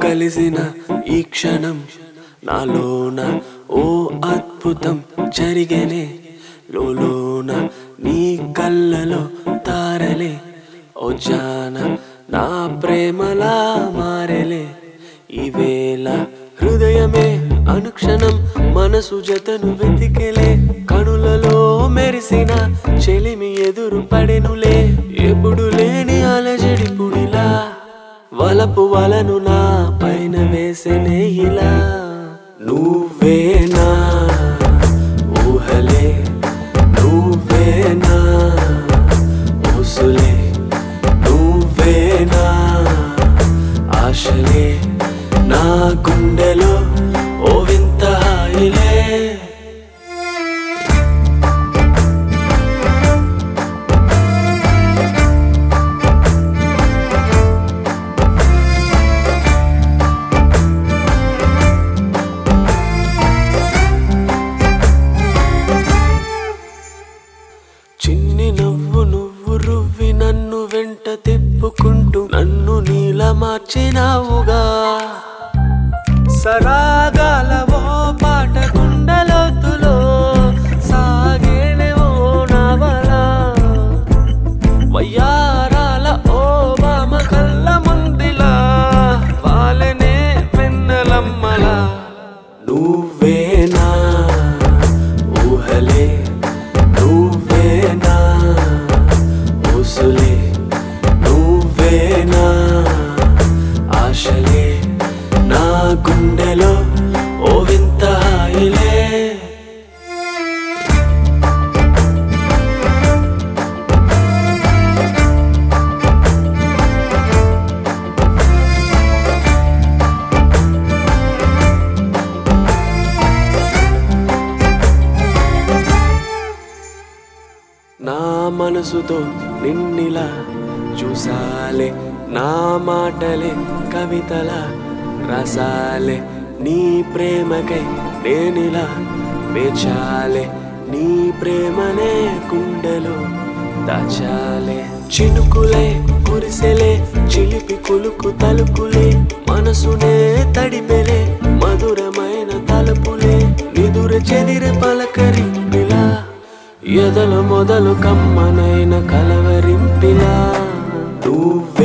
కలిసిన ఈ క్షణం నాలోన ఓ అద్భుతం జరిగేనే లోలోన నీ కళ్ళలో తారలే ఓ జాన నా ప్రేమలా మారెలే ఈవేళ హృదయమే అనుక్షణం మనసు జతను వెతికెలే కనులలో మెరిసిన చెలిమి ఎదురు పడెనులే ఎప్పుడు లేని అలజడి పుడిలా వలపు వలను నా పైన వేసెనే ఇలా నువ్వేనా ఊహలే నువ్వేనా ఊసులే నువ్వేనా ఆశలే నా గుండెలో ఓ వింత హాయిలే చిన్ని నవ్వు నువ్వు రువ్వి నన్ను వెంట తిప్పుకుంటూ నన్ను నీల మార్చినావుగా సరాగాల ఓ పాట గుండెలోతులో సాగేనే ఓ నవలా వయ్యారాల ఓ బామ కళ్ళ ముందిలా వాలనే వెన్నెలమ్మలా నువ్వేనా ఊహలే నువ్వేనా ఊసులే నువ్వేనా ఆశలే నా గుండెలో ఓ వింత హాయిలే నా మనసుతో నిన్నిలా చూసాలే నా మాటలే కవితల రసాలే నీ ప్రేమకై నేనిలా వేచాలే నీ ప్రేమనే గుండెలో దాచాలే చినుకులే కురిసెలే చిలిపి కులుకు తలుపులే మనసునే తడిపెలే మధురమైన తలుపులే నిదుర చెదిరి పలకరింపిలా ఎదల మొదలు కమ్మనైన కలవరింపిలా నువ్వు